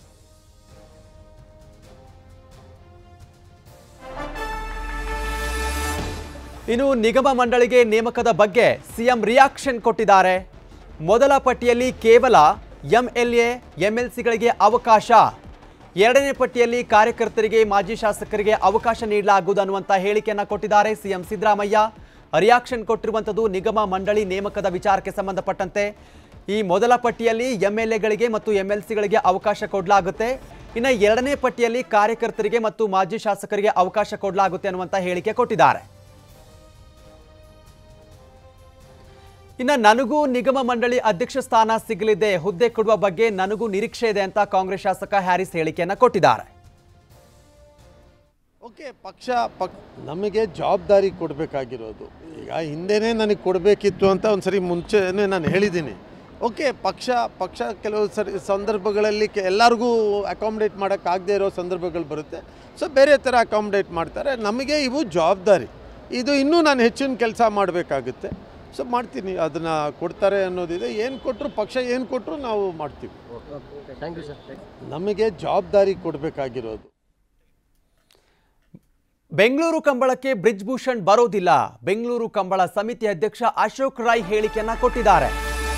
ಇನ್ನು ನಿಗಮ ಮಂಡಳಿಗೆ ನೇಮಕದ ಬಗ್ಗೆ ಸಿಎಂ ರಿಯಾಕ್ಷನ್ ಕೊಟ್ಟಿದ್ದಾರೆ ಮೊದಲ ಪಟ್ಟಿಯಲ್ಲಿ ಕೇವಲ ಎಂಎಲ್ಎ ಎಂಎಲ್ಸಿಗಳಿಗೆ ಅವಕಾಶ ಎರಡನೇ ಪಟ್ಟಿಯಲ್ಲಿ ಕಾರ್ಯಕರ್ತರಿಗೆ ಮಾಜಿ ಶಾಸಕರಿಗೆ ಅವಕಾಶ ನೀಡಲಾಗುವುದು ಅನ್ನುವಂಥ ಹೇಳಿಕೆಯನ್ನ ಕೊಟ್ಟಿದ್ದಾರೆ ಸಿಎಂ ಸಿದ್ದರಾಮಯ್ಯ ರಿಯಾಕ್ಷನ್ ಕೊಟ್ಟಿರುವಂಥದ್ದು ನಿಗಮ ಮಂಡಳಿ ನೇಮಕದ ವಿಚಾರಕ್ಕೆ ಸಂಬಂಧಪಟ್ಟಂತೆ ಈ ಮೊದಲ ಪಟ್ಟಿಯಲ್ಲಿ ಎಂಎಲ್ಎಗಳಿಗೆ ಮತ್ತು ಎಂಎಲ್ಸಿಗಳಿಗೆ ಅವಕಾಶ ಕೊಡಲಾಗುತ್ತೆ ಇನ್ನು ಎರಡನೇ ಪಟ್ಟಿಯಲ್ಲಿ ಕಾರ್ಯಕರ್ತರಿಗೆ ಮತ್ತು ಮಾಜಿ ಶಾಸಕರಿಗೆ ಅವಕಾಶ ಕೊಡಲಾಗುತ್ತೆ ಅನ್ನುವಂಥ ಹೇಳಿಕೆ ಕೊಟ್ಟಿದ್ದಾರೆ ಇನ್ನು ನನಗೂ ನಿಗಮ ಮಂಡಳಿ ಅಧ್ಯಕ್ಷ ಸ್ಥಾನ ಸಿಗಲಿದೆ ಹುದ್ದೆ ಕೊಡುವ ಬಗ್ಗೆ ನನಗೂ ನಿರೀಕ್ಷೆ ಇದೆ ಅಂತ ಕಾಂಗ್ರೆಸ್ ಶಾಸಕ ಹ್ಯಾರಿಸ್ ಹೇಳಿಕೆಯನ್ನ ಕೊಟ್ಟಿದ್ದಾರೆ ಓಕೆ ಪಕ್ಷ ಪಕ್ ನಮಗೆ ಜವಾಬ್ದಾರಿ ಕೊಡಬೇಕಾಗಿರೋದು ಈಗ ಹಿಂದೆನೇ ನನಗೆ ಕೊಡಬೇಕಿತ್ತು ಅಂತ ಒಂದು ಸರಿ ಮುಂಚೆನೇ ನಾನು ಹೇಳಿದ್ದೀನಿ ಓಕೆ ಪಕ್ಷ ಪಕ್ಷ ಕೆಲವು ಸರಿ ಸಂದರ್ಭಗಳಲ್ಲಿ ಕೆ ಎಲ್ಲರಿಗೂ ಅಕಾಮಿಡೇಟ್ ಮಾಡೋಕ್ಕಾಗದೇ ಇರೋ ಸಂದರ್ಭಗಳು ಬರುತ್ತೆ ಸೊ ಬೇರೆ ಥರ ಅಕಾಮಿಡೇಟ್ ಮಾಡ್ತಾರೆ ನಮಗೆ ಇವು ಜವಾಬ್ದಾರಿ ಇದು ಇನ್ನೂ ನಾನು ಹೆಚ್ಚಿನ ಕೆಲಸ ಮಾಡಬೇಕಾಗುತ್ತೆ ಸೊ ಮಾಡ್ತೀನಿ ಅದನ್ನು ಕೊಡ್ತಾರೆ ಅನ್ನೋದಿದೆ ಏನು ಕೊಟ್ಟರು ಪಕ್ಷ ಏನು ಕೊಟ್ಟರು ನಾವು ಮಾಡ್ತೀವಿ ನಮಗೆ ಜವಾಬ್ದಾರಿ ಕೊಡಬೇಕಾಗಿರೋದು ಬೆಂಗಳೂರು ಕಂಬಳಕ್ಕೆ ಬ್ರಿಜ್ ಭೂಷಣ್ ಬರೋದಿಲ್ಲ ಬೆಂಗಳೂರು ಕಂಬಳ ಸಮಿತಿ ಅಧ್ಯಕ್ಷ ಅಶೋಕ್ ರಾಯ್ ಹೇಳಿಕೆಯನ್ನ ಕೊಟ್ಟಿದ್ದಾರೆ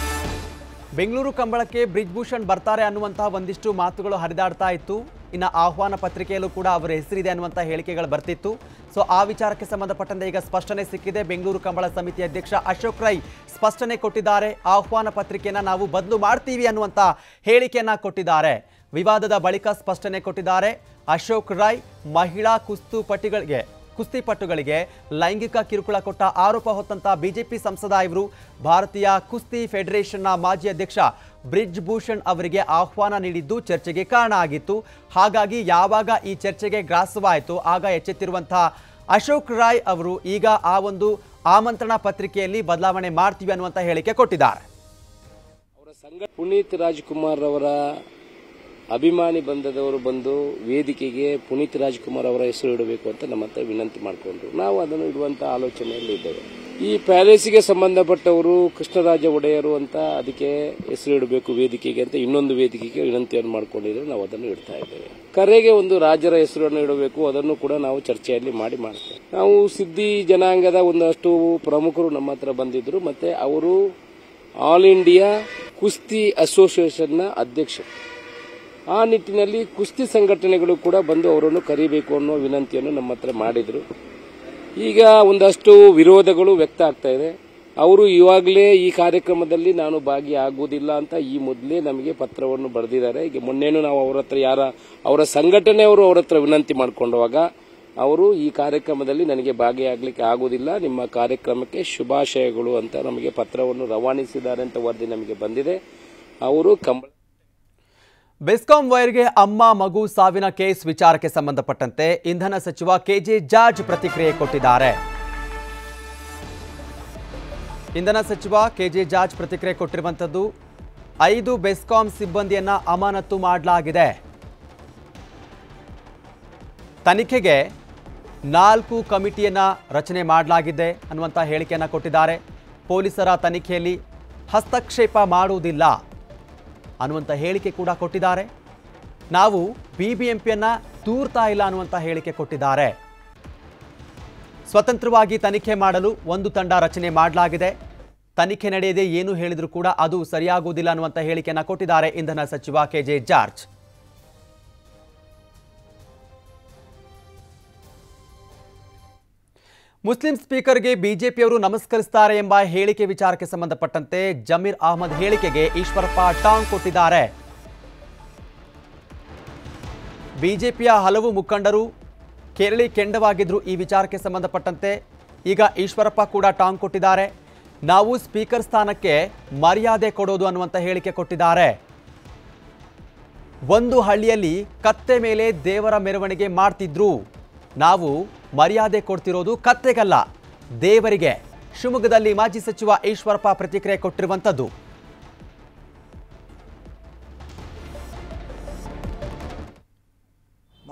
ಬೆಂಗಳೂರು ಕಂಬಳಕ್ಕೆ ಬ್ರಿಜ್ ಭೂಷಣ್ ಬರ್ತಾರೆ ಅನ್ನುವಂತಹ ಒಂದಿಷ್ಟು ಮಾತುಗಳು ಹರಿದಾಡ್ತಾ ಇತ್ತು ಇನ್ನು ಆಹ್ವಾನ ಪತ್ರಿಕೆಯಲ್ಲೂ ಕೂಡ ಅವರ ಹೆಸರಿದೆ ಅನ್ನುವಂಥ ಹೇಳಿಕೆಗಳು ಬರ್ತಿತ್ತು ಸೊ ಆ ವಿಚಾರಕ್ಕೆ ಸಂಬಂಧಪಟ್ಟಂತೆ ಈಗ ಸ್ಪಷ್ಟನೆ ಸಿಕ್ಕಿದೆ ಬೆಂಗಳೂರು ಕಂಬಳ ಸಮಿತಿ ಅಧ್ಯಕ್ಷ ಅಶೋಕ್ ರೈ ಸ್ಪಷ್ಟನೆ ಕೊಟ್ಟಿದ್ದಾರೆ ಆಹ್ವಾನ ಪತ್ರಿಕೆಯನ್ನ ನಾವು ಬದಲು ಮಾಡ್ತೀವಿ ಅನ್ನುವಂಥ ಹೇಳಿಕೆಯನ್ನ ಕೊಟ್ಟಿದ್ದಾರೆ ವಿವಾದದ ಬಳಿಕ ಸ್ಪಷ್ಟನೆ ಕೊಟ್ಟಿದ್ದಾರೆ ಅಶೋಕ್ ರಾಯ್ ಮಹಿಳಾ ಕುಸ್ತುಪಟಿಗಳಿಗೆ ಕುಸ್ತಿಪಟುಗಳಿಗೆ ಲೈಂಗಿಕ ಕಿರುಕುಳ ಕೊಟ್ಟ ಆರೋಪ ಹೊತ್ತಂತ ಬಿಜೆಪಿ ಸಂಸದ ಇವರು ಭಾರತೀಯ ಕುಸ್ತಿ ಫೆಡರೇಷನ್ನ ಮಾಜಿ ಅಧ್ಯಕ್ಷ ಬ್ರಿಜ್ ಭೂಷಣ್ ಅವರಿಗೆ ಆಹ್ವಾನ ನೀಡಿದ್ದು ಚರ್ಚೆಗೆ ಕಾರಣ ಆಗಿತ್ತು ಹಾಗಾಗಿ ಯಾವಾಗ ಈ ಚರ್ಚೆಗೆ ಗ್ರಾಸವಾಯಿತು ಆಗ ಎಚ್ಚೆತ್ತಿರುವಂತಹ ಅಶೋಕ್ ರಾಯ್ ಅವರು ಈಗ ಆ ಒಂದು ಆಮಂತ್ರಣ ಪತ್ರಿಕೆಯಲ್ಲಿ ಬದಲಾವಣೆ ಮಾಡ್ತೀವಿ ಅನ್ನುವಂಥ ಹೇಳಿಕೆ ಕೊಟ್ಟಿದ್ದಾರೆ ಅವರ ಸಂಘ ಪುನೀತ್ ರಾಜ್ಕುಮಾರ್ ಅವರ ಅಭಿಮಾನಿ ಬಂದದವರು ಬಂದು ವೇದಿಕೆಗೆ ಪುನೀತ್ ರಾಜ್ಕುಮಾರ್ ಅವರ ಹೆಸರು ಇಡಬೇಕು ಅಂತ ನಮ್ಮ ಹತ್ರ ವಿನಂತಿ ಮಾಡಿಕೊಂಡ್ರು ನಾವು ಅದನ್ನು ಇಡುವಂತ ಆಲೋಚನೆಯಲ್ಲಿ ಇದ್ದೇವೆ ಈ ಪ್ಯಾಲೇಸಿಗೆ ಸಂಬಂಧಪಟ್ಟವರು ಕೃಷ್ಣರಾಜ ಒಡೆಯರು ಅಂತ ಅದಕ್ಕೆ ಹೆಸರು ಇಡಬೇಕು ವೇದಿಕೆಗೆ ಅಂತ ಇನ್ನೊಂದು ವೇದಿಕೆಗೆ ವಿನಂತಿಯನ್ನು ಮಾಡಿಕೊಂಡಿದ್ರು ನಾವು ಅದನ್ನು ಇಡ್ತಾ ಇದ್ದೇವೆ ಕರೆಗೆ ಒಂದು ರಾಜರ ಹೆಸರನ್ನು ಇಡಬೇಕು ಅದನ್ನು ಕೂಡ ನಾವು ಚರ್ಚೆಯಲ್ಲಿ ಮಾಡಿ ಮಾಡ್ತೇವೆ ನಾವು ಸಿದ್ದಿ ಜನಾಂಗದ ಒಂದಷ್ಟು ಪ್ರಮುಖರು ನಮ್ಮ ಹತ್ರ ಬಂದಿದ್ರು ಮತ್ತೆ ಅವರು ಆಲ್ ಇಂಡಿಯಾ ಕುಸ್ತಿ ಅಸೋಸಿಯೇಷನ್ನ ಅಧ್ಯಕ್ಷರು ಆ ನಿಟ್ಟಿನಲ್ಲಿ ಕುಸ್ತಿ ಸಂಘಟನೆಗಳು ಕೂಡ ಬಂದು ಅವರನ್ನು ಕರಿಬೇಕು ಅನ್ನೋ ವಿನಂತಿಯನ್ನು ನಮ್ಮ ಹತ್ರ ಮಾಡಿದ್ರು ಈಗ ಒಂದಷ್ಟು ವಿರೋಧಗಳು ವ್ಯಕ್ತ ಆಗ್ತಾ ಇದೆ ಅವರು ಇವಾಗಲೇ ಈ ಕಾರ್ಯಕ್ರಮದಲ್ಲಿ ನಾನು ಭಾಗಿಯಾಗುವುದಿಲ್ಲ ಅಂತ ಈ ಮೊದಲೇ ನಮಗೆ ಪತ್ರವನ್ನು ಬರೆದಿದ್ದಾರೆ ಈಗ ಮೊನ್ನೆನೂ ನಾವು ಅವರ ಹತ್ರ ಯಾರ ಅವರ ಸಂಘಟನೆಯವರು ಅವರ ಹತ್ರ ವಿನಂತಿ ಮಾಡಿಕೊಂಡವಾಗ ಅವರು ಈ ಕಾರ್ಯಕ್ರಮದಲ್ಲಿ ನನಗೆ ಭಾಗಿಯಾಗಲಿಕ್ಕೆ ಆಗುವುದಿಲ್ಲ ನಿಮ್ಮ ಕಾರ್ಯಕ್ರಮಕ್ಕೆ ಶುಭಾಶಯಗಳು ಅಂತ ನಮಗೆ ಪತ್ರವನ್ನು ರವಾನಿಸಿದ್ದಾರೆ ಅಂತ ವರದಿ ನಮಗೆ ಬಂದಿದೆ ಅವರು ಕಂಬಳ ಬೆಸ್ಕಾಂ ವೈರ್ಗೆ ಅಮ್ಮ ಮಗು ಸಾವಿನ ಕೇಸ್ ವಿಚಾರಕ್ಕೆ ಸಂಬಂಧಪಟ್ಟಂತೆ ಇಂಧನ ಸಚಿವ ಕೆಜೆ ಜಾರ್ಜ್ ಪ್ರತಿಕ್ರಿಯೆ ಕೊಟ್ಟಿದ್ದಾರೆ ಇಂಧನ ಸಚಿವ ಕೆಜೆ ಜಾರ್ಜ್ ಪ್ರತಿಕ್ರಿಯೆ ಕೊಟ್ಟಿರುವಂಥದ್ದು ಐದು ಬೆಸ್ಕಾಂ ಸಿಬ್ಬಂದಿಯನ್ನ ಅಮಾನತು ಮಾಡಲಾಗಿದೆ ತನಿಖೆಗೆ ನಾಲ್ಕು ಕಮಿಟಿಯನ್ನ ರಚನೆ ಮಾಡಲಾಗಿದೆ ಅನ್ನುವಂಥ ಹೇಳಿಕೆಯನ್ನು ಕೊಟ್ಟಿದ್ದಾರೆ ಪೊಲೀಸರ ತನಿಖೆಯಲ್ಲಿ ಹಸ್ತಕ್ಷೇಪ ಮಾಡುವುದಿಲ್ಲ ಅನ್ನುವಂಥ ಹೇಳಿಕೆ ಕೂಡ ಕೊಟ್ಟಿದ್ದಾರೆ ನಾವು ಬಿ ಬಿ ಎಂ ಪಿಯನ್ನು ದೂರ್ತಾ ಇಲ್ಲ ಅನ್ನುವಂಥ ಹೇಳಿಕೆ ಕೊಟ್ಟಿದ್ದಾರೆ ಸ್ವತಂತ್ರವಾಗಿ ತನಿಖೆ ಮಾಡಲು ಒಂದು ತಂಡ ರಚನೆ ಮಾಡಲಾಗಿದೆ ತನಿಖೆ ನಡೆಯದೆ ಏನು ಹೇಳಿದರೂ ಕೂಡ ಅದು ಸರಿಯಾಗುವುದಿಲ್ಲ ಅನ್ನುವಂಥ ಹೇಳಿಕೆಯನ್ನು ಕೊಟ್ಟಿದ್ದಾರೆ ಇಂಧನ ಸಚಿವ ಕೆ ಜೆ ಜಾರ್ಜ್ ಮುಸ್ಲಿಂ ಸ್ಪೀಕರ್ಗೆ ಬಿಜೆಪಿಯವರು ನಮಸ್ಕರಿಸ್ತಾರೆ ಎಂಬ ಹೇಳಿಕೆ ವಿಚಾರಕ್ಕೆ ಸಂಬಂಧಪಟ್ಟಂತೆ ಜಮೀರ್ ಅಹಮದ್ ಹೇಳಿಕೆಗೆ ಈಶ್ವರಪ್ಪ ಟಾಂಗ್ ಕೊಟ್ಟಿದ್ದಾರೆ ಬಿಜೆಪಿಯ ಹಲವು ಮುಖಂಡರು ಕೆರಳಿ ಕೆಂಡವಾಗಿದ್ರು ಈ ವಿಚಾರಕ್ಕೆ ಸಂಬಂಧಪಟ್ಟಂತೆ ಈಗ ಈಶ್ವರಪ್ಪ ಕೂಡ ಟಾಂಗ್ ಕೊಟ್ಟಿದ್ದಾರೆ ನಾವು ಸ್ಪೀಕರ್ ಸ್ಥಾನಕ್ಕೆ ಮರ್ಯಾದೆ ಕೊಡೋದು ಅನ್ನುವಂಥ ಹೇಳಿಕೆ ಕೊಟ್ಟಿದ್ದಾರೆ ಒಂದು ಹಳ್ಳಿಯಲ್ಲಿ ಕತ್ತೆ ಮೇಲೆ ದೇವರ ಮೆರವಣಿಗೆ ಮಾಡ್ತಿದ್ರು ನಾವು ಮರ್ಯಾದೆ ಕೊಡ್ತಿರೋದು ಕತ್ತೆಗಲ್ಲ ದೇವರಿಗೆ ಶಿವಮೊಗ್ಗದಲ್ಲಿ ಮಾಜಿ ಸಚಿವ ಈಶ್ವರಪ್ಪ ಪ್ರತಿಕ್ರಿಯೆ ಕೊಟ್ಟಿರುವಂಥದ್ದು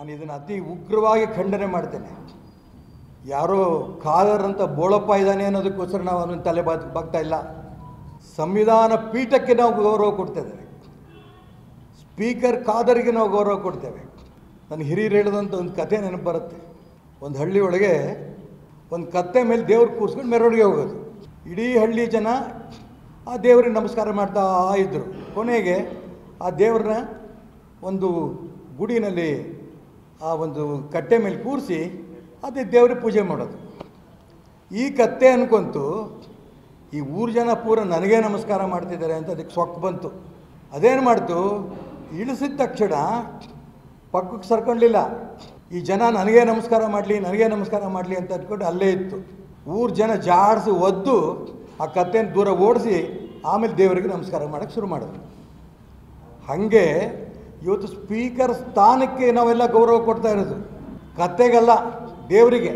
ನಾನು ಇದನ್ನು ಅತಿ ಉಗ್ರವಾಗಿ ಖಂಡನೆ ಮಾಡ್ತೇನೆ ಯಾರೋ ಖಾದರ್ ಅಂತ ಬೋಳಪ್ಪ ಇದ್ದಾನೆ ಅನ್ನೋದಕ್ಕೋಸ್ಕರ ನಾವು ಅವನ ತಲೆ ಬಾಗ್ ಬಾಗ್ತಾ ಇಲ್ಲ ಸಂವಿಧಾನ ಪೀಠಕ್ಕೆ ನಾವು ಗೌರವ ಕೊಡ್ತಿದ್ದೇವೆ ಸ್ಪೀಕರ್ ಖಾದರ್ಗೆ ನಾವು ಗೌರವ ಕೊಡ್ತೇವೆ ನನ್ನ ಹಿರಿಯರು ಹೇಳಿದಂಥ ಒಂದು ಕಥೆ ನೆನಪು ಬರುತ್ತೆ ಒಂದು ಹಳ್ಳಿ ಒಳಗೆ ಒಂದು ಕತ್ತೆ ಮೇಲೆ ದೇವ್ರು ಕೂರಿಸ್ಕೊಂಡು ಮೆರವಣಿಗೆ ಹೋಗೋದು ಇಡೀ ಹಳ್ಳಿ ಜನ ಆ ದೇವ್ರಿಗೆ ನಮಸ್ಕಾರ ಮಾಡ್ತಾ ಇದ್ದರು ಕೊನೆಗೆ ಆ ದೇವ್ರನ್ನ ಒಂದು ಗುಡಿನಲ್ಲಿ ಆ ಒಂದು ಕಟ್ಟೆ ಮೇಲೆ ಕೂರಿಸಿ ಅದೇ ದೇವ್ರಿಗೆ ಪೂಜೆ ಮಾಡೋದು ಈ ಕತ್ತೆ ಅನ್ಕೊಂತು ಈ ಊರು ಜನ ಪೂರ ನನಗೇ ನಮಸ್ಕಾರ ಮಾಡ್ತಿದ್ದಾರೆ ಅಂತ ಅದಕ್ಕೆ ಸೊಕ್ಕು ಬಂತು ಅದೇನು ಮಾಡ್ತು ಇಳಿಸಿದ ತಕ್ಷಣ ಪಕ್ಕಕ್ಕೆ ಸರ್ಕೊಂಡಿಲ್ಲ ಈ ಜನ ನನಗೇ ನಮಸ್ಕಾರ ಮಾಡಲಿ ನನಗೇ ನಮಸ್ಕಾರ ಮಾಡಲಿ ಅಂತ ಅಂದ್ಕೊಂಡು ಅಲ್ಲೇ ಇತ್ತು ಊರು ಜನ ಜಾಡಿಸಿ ಒದ್ದು ಆ ಕತ್ತೆನ ದೂರ ಓಡಿಸಿ ಆಮೇಲೆ ದೇವರಿಗೆ ನಮಸ್ಕಾರ ಮಾಡೋಕ್ಕೆ ಶುರು ಮಾಡಿದ್ರು ಹಾಗೆ ಇವತ್ತು ಸ್ಪೀಕರ್ ಸ್ಥಾನಕ್ಕೆ ನಾವೆಲ್ಲ ಗೌರವ ಕೊಡ್ತಾ ಇರೋದು ಕತ್ತೆಗಲ್ಲ ದೇವರಿಗೆ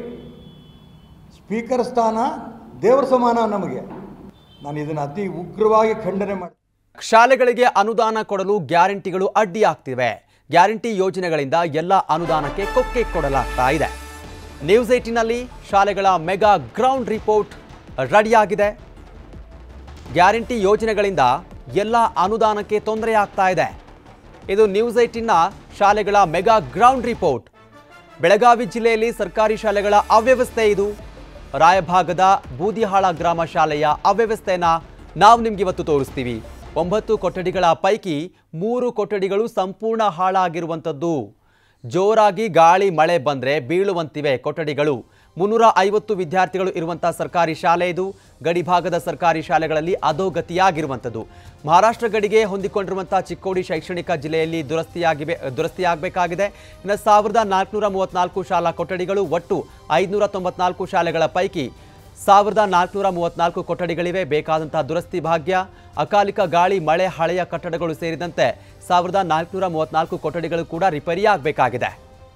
ಸ್ಪೀಕರ್ ಸ್ಥಾನ ದೇವರ ಸಮಾನ ನಮಗೆ ನಾನು ಇದನ್ನು ಅತಿ ಉಗ್ರವಾಗಿ ಖಂಡನೆ ಮಾಡಿ ಶಾಲೆಗಳಿಗೆ ಅನುದಾನ ಕೊಡಲು ಗ್ಯಾರಂಟಿಗಳು ಅಡ್ಡಿಯಾಗ್ತಿವೆ ಗ್ಯಾರಂಟಿ ಯೋಜನೆಗಳಿಂದ ಎಲ್ಲ ಅನುದಾನಕ್ಕೆ ಕೊಕ್ಕೆ ಕೊಡಲಾಗ್ತಾ ಇದೆ ನ್ಯೂಸ್ ಏಟಿನಲ್ಲಿ ಶಾಲೆಗಳ ಮೆಗಾ ಗ್ರೌಂಡ್ ರಿಪೋರ್ಟ್ ರೆಡಿಯಾಗಿದೆ ಗ್ಯಾರಂಟಿ ಯೋಜನೆಗಳಿಂದ ಎಲ್ಲ ಅನುದಾನಕ್ಕೆ ತೊಂದರೆ ಆಗ್ತಾ ಇದೆ ಇದು ನ್ಯೂಸ್ ಏಟಿನ ಶಾಲೆಗಳ ಮೆಗಾ ಗ್ರೌಂಡ್ ರಿಪೋರ್ಟ್ ಬೆಳಗಾವಿ ಜಿಲ್ಲೆಯಲ್ಲಿ ಸರ್ಕಾರಿ ಶಾಲೆಗಳ ಅವ್ಯವಸ್ಥೆ ಇದು ರಾಯಭಾಗದ ಬೂದಿಹಾಳ ಗ್ರಾಮ ಶಾಲೆಯ ಅವ್ಯವಸ್ಥೆನ ನಾವು ನಿಮ್ಗೆ ಇವತ್ತು ತೋರಿಸ್ತೀವಿ ಒಂಬತ್ತು ಕೊಠಡಿಗಳ ಪೈಕಿ ಮೂರು ಕೊಠಡಿಗಳು ಸಂಪೂರ್ಣ ಹಾಳಾಗಿರುವಂಥದ್ದು ಜೋರಾಗಿ ಗಾಳಿ ಮಳೆ ಬಂದರೆ ಬೀಳುವಂತಿವೆ ಕೊಠಡಿಗಳು ಮುನ್ನೂರ ಐವತ್ತು ವಿದ್ಯಾರ್ಥಿಗಳು ಇರುವಂಥ ಸರ್ಕಾರಿ ಶಾಲೆ ಇದು ಗಡಿಭಾಗದ ಸರ್ಕಾರಿ ಶಾಲೆಗಳಲ್ಲಿ ಅಧೋಗತಿಯಾಗಿರುವಂಥದ್ದು ಮಹಾರಾಷ್ಟ್ರ ಗಡಿಗೆ ಹೊಂದಿಕೊಂಡಿರುವಂಥ ಚಿಕ್ಕೋಡಿ ಶೈಕ್ಷಣಿಕ ಜಿಲ್ಲೆಯಲ್ಲಿ ದುರಸ್ತಿಯಾಗಿವೆ ದುರಸ್ತಿಯಾಗಬೇಕಾಗಿದೆ ಇನ್ನು ಸಾವಿರದ ನಾಲ್ಕುನೂರ ಮೂವತ್ನಾಲ್ಕು ಶಾಲಾ ಕೊಠಡಿಗಳು ಒಟ್ಟು ಐದುನೂರ ತೊಂಬತ್ನಾಲ್ಕು ಶಾಲೆಗಳ ಪೈಕಿ ಸಾವಿರದ ನಾಲ್ಕುನೂರ ಮೂವತ್ನಾಲ್ಕು ಕೊಠಡಿಗಳಿವೆ ಬೇಕಾದಂತಹ ದುರಸ್ತಿ ಭಾಗ್ಯ ಅಕಾಲಿಕ ಗಾಳಿ ಮಳೆ ಹಳೆಯ ಕಟ್ಟಡಗಳು ಸೇರಿದಂತೆ ಸಾವಿರದ ನಾಲ್ಕುನೂರ ಮೂವತ್ನಾಲ್ಕು ಕೊಠಡಿಗಳು ಕೂಡ ರಿಪೇರಿಯಾಗಬೇಕಾಗಿದೆ